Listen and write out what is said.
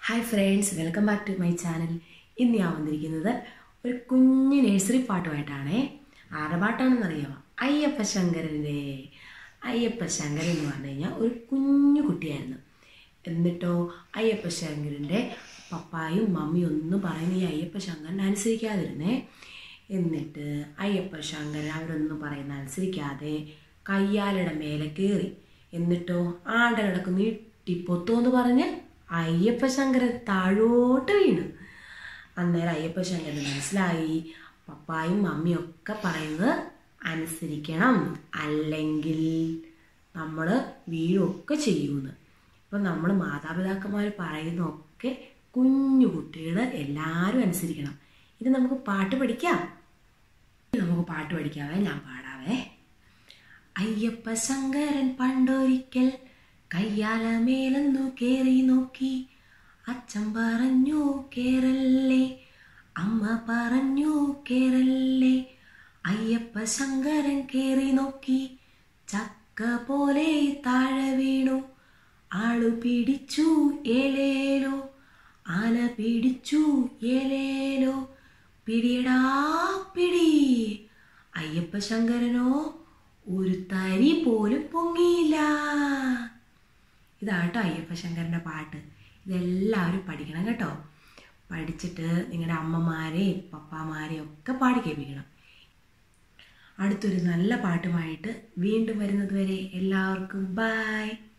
hi friends welcome back to my channel ഇന്ന് ഞാൻ വന്നിരിക്കുന്നത് ഒരു കുഞ്ഞു നഴ്സറി പാട്ടുമായിട്ടാണേ ആരുടെ പാട്ടാണെന്നറിയാമോ അയ്യപ്പ ശങ്കരൻ്റെ അയ്യപ്പ ശങ്കരൻ എന്ന് പറഞ്ഞു കഴിഞ്ഞാൽ ഒരു കുഞ്ഞു കുട്ടിയായിരുന്നു എന്നിട്ടോ അയ്യപ്പ ശങ്കരൻ്റെ പപ്പായും മമ്മിയും ഒന്നും പറയുന്ന ഈ അയ്യപ്പ ശങ്കരനെ അനുസരിക്കാതിരുന്നേ എന്നിട്ട് അയ്യപ്പ ശങ്കരൻ അവരൊന്നും പറയുന്ന അനുസരിക്കാതെ കയ്യാലയുടെ മേലെ കയറി എന്നിട്ടോ ആണ്ട കിടക്ക് നീട്ടിപ്പൊത്തോ എന്ന് പറഞ്ഞ് അയ്യപ്പ ശങ്കരൻ താഴോട്ട് വീണു അന്നേരം അയ്യപ്പ ശങ്കരന് മനസ്സിലായി പപ്പായും മമ്മിയും ഒക്കെ പറയുന്നത് അനുസരിക്കണം അല്ലെങ്കിൽ നമ്മൾ വീഴൊക്കെ ചെയ്യുമെന്ന് അപ്പം നമ്മൾ മാതാപിതാക്കന്മാർ പറയുന്നതൊക്കെ കുഞ്ഞു കുട്ടികൾ എല്ലാവരും അനുസരിക്കണം ഇത് നമുക്ക് പാട്ട് പഠിക്കാം നമുക്ക് പാട്ട് പഠിക്കാവേ ഞാൻ പാടാവേ അയ്യപ്പ ശങ്കരൻ പണ്ടൊരിക്കൽ കയ്യാല മേലെന്നു കേറി നോക്കി അച്ഛൻ പറഞ്ഞു കേറല്ലേ അമ്മ പറഞ്ഞു കേറല്ലേ അയ്യപ്പ ശങ്കരൻ കേറി നോക്കി ചക്ക പോലെ താഴെ വീണു ആളു പിടിച്ചു ഏലേലോ ആന പിടിച്ചു ഏലേലോ പിടിയടാ പിടി അയ്യപ്പ ശങ്കരനോ ഒരു തരി പോലും പൊങ്ങിയില്ല ഇതാട്ടോ അയ്യപ്പ ശങ്കരൻ്റെ പാട്ട് ഇതെല്ലാവരും പഠിക്കണം കേട്ടോ പഠിച്ചിട്ട് നിങ്ങളുടെ അമ്മമാരെയും പപ്പാമാരെയും ഒക്കെ പാടി കേൾപ്പിക്കണം അടുത്തൊരു നല്ല പാട്ടുമായിട്ട് വീണ്ടും വരുന്നത് വരെ എല്ലാവർക്കും ബായ്